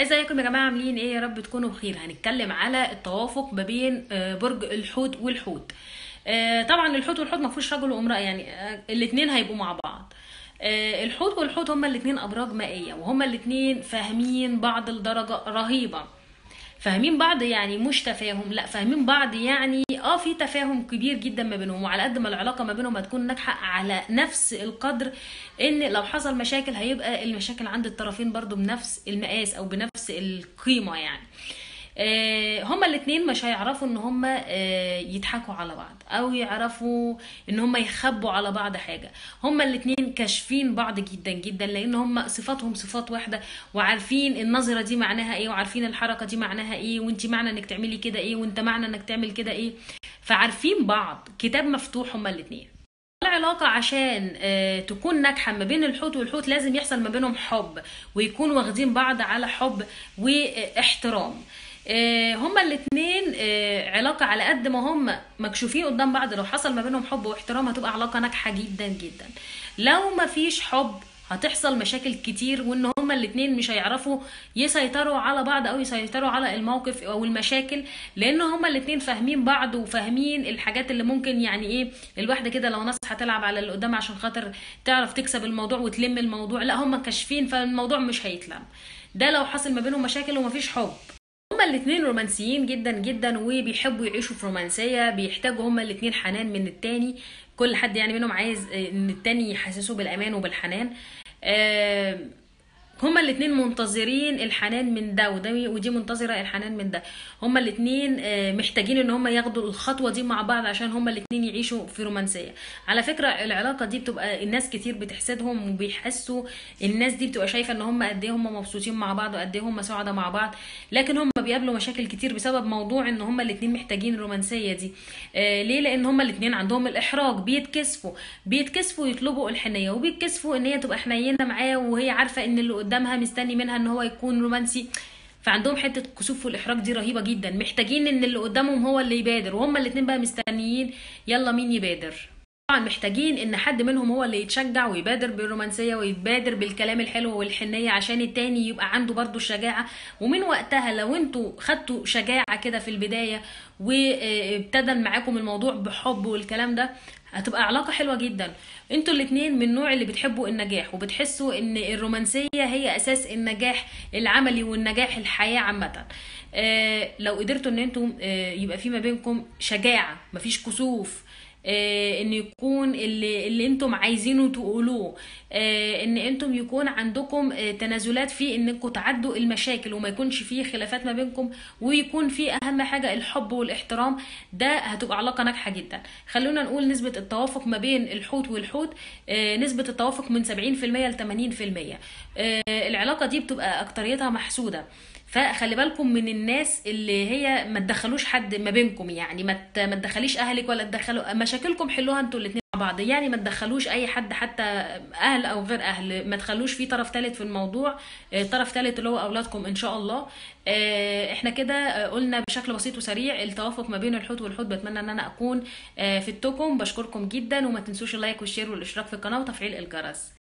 ازيكم يا جماعه عاملين ايه يا رب تكونوا بخير هنتكلم على التوافق ما بين آه، برج الحوت والحوت آه، طبعا الحوت والحوت ما فيهوش رجل وامراه يعني الاثنين هيبقوا مع بعض آه، الحوت والحوت هما الاثنين ابراج مائيه وهما الاثنين فاهمين بعض لدرجه رهيبه فاهمين بعض يعني مش تفاهم لا فاهمين بعض يعني اه في تفاهم كبير جدا ما بينهم وعلى قد ما العلاقه ما بينهم هتكون ناجحه على نفس القدر ان لو حصل مشاكل هيبقى المشاكل عند الطرفين برضو بنفس المقاس او بنفس القيمه يعني آه، هما الاتنين مش هيعرفوا ان هما آه، يضحكوا على بعض او يعرفوا ان هما يخبوا على بعض حاجة هما الاتنين كاشفين بعض جدا جدا لان هما صفاتهم صفات واحدة وعارفين النظرة دي معناها ايه وعارفين الحركة دي معناها ايه وانت معنى انك تعملي كده ايه وانت معنى انك تعمل كده ايه فعارفين بعض كتاب مفتوح هما الاتنين العلاقة عشان آه، تكون ناجحة ما بين الحوت والحوت لازم يحصل ما بينهم حب ويكونوا واخدين بعض على حب واحترام آه، هما الاتنين آه، علاقة على قد ما هما مكشوفين قدام بعض لو حصل ما بينهم حب واحترام هتبقى علاقة ناجحة جدا جدا لو ما فيش حب هتحصل مشاكل كتير وان هما الاتنين مش هيعرفوا يسيطروا على بعض او يسيطروا على الموقف او المشاكل لان هما الاتنين فاهمين بعض وفاهمين الحاجات اللي ممكن يعني ايه الواحدة كده لو ناس هتلعب على اللي قدام عشان خاطر تعرف تكسب الموضوع وتلم الموضوع لا هما كاشفين فالموضوع مش هيتلم ده لو حصل ما بينهم مشاكل ومفيش حب هما الاتنين رومانسيين جدا جدا وبيحبوا يعيشوا في رومانسية بيحتاجوا هما الاتنين حنان من التاني كل حد يعني منهم عايز آه، ان التاني يحسسه بالامان وبالحنان آه، هما الاتنين منتظرين الحنان من ده وده ودي منتظرة الحنان من ده هما الاتنين آه، محتاجين ان هما ياخدوا الخطوة دي مع بعض عشان هما الاتنين يعيشوا في رومانسية على فكرة العلاقة دي بتبقى الناس كتير بتحسدهم وبيحسوا الناس دي بتبقى شايفة ان هما قد ايه هما مبسوطين مع بعض وقد ايه هما سعداء مع بعض لكن هما بيقابلوا مشاكل كتير بسبب موضوع ان هما الاتنين محتاجين الرومانسية دي آه، ليه لان هما الاتنين عندهم الاحراج بيتكسفوا بيتكسفوا يطلبوا الحنية وبيتكسفوا ان هي تبقى حنينة معاه وهي عارفة ان اللي قدامها مستني منها ان هو يكون رومانسي فعندهم حته الكسوف والاحراج دي رهيبه جدا محتاجين ان اللي قدامهم هو اللي يبادر وهما الاتنين بقى مستنيين يلا مين يبادر طبعا محتاجين ان حد منهم هو اللي يتشجع ويبادر بالرومانسيه ويبادر بالكلام الحلو والحنيه عشان التاني يبقى عنده برضو الشجاعه ومن وقتها لو انتوا خدتوا شجاعه كده في البدايه وابتدى معاكم الموضوع بحب والكلام ده هتبقى علاقة حلوة جدا انتوا الاتنين من النوع اللي بتحبوا النجاح وبتحسوا ان الرومانسية هي اساس النجاح العملي والنجاح الحياة عامة آه لو قدرتوا ان انتم آه يبقى في ما بينكم شجاعة مفيش كسوف آه ان يكون اللي, اللي انتم عايزينه تقولوه آه ان انتم يكون عندكم آه تنازلات في انكم تعدوا المشاكل وما يكونش فيه خلافات ما بينكم ويكون في اهم حاجة الحب والاحترام ده هتبقى علاقة ناجحة جدا خلونا نقول نسبة التوافق ما بين الحوت والحوت آه نسبة التوافق من 70% ل 80% آه العلاقة دي بتبقى اكتريتها محسودة فخلي بالكم من الناس اللي هي ما تدخلوش حد ما بينكم يعني ما ت- ما تدخليش اهلك ولا تدخلوا مشاكلكم حلوها انتوا الاتنين مع بعض يعني ما تدخلوش اي حد حتى اهل او غير اهل ما تخلوش في طرف ثالث في الموضوع آه، طرف ثالث اللي هو اولادكم ان شاء الله آه، احنا كده آه، قلنا بشكل بسيط وسريع التوافق ما بين الحوت والحوت بتمنى ان انا اكون آه، فدتكم بشكركم جدا وما تنسوش اللايك والشير والاشتراك في القناه وتفعيل الجرس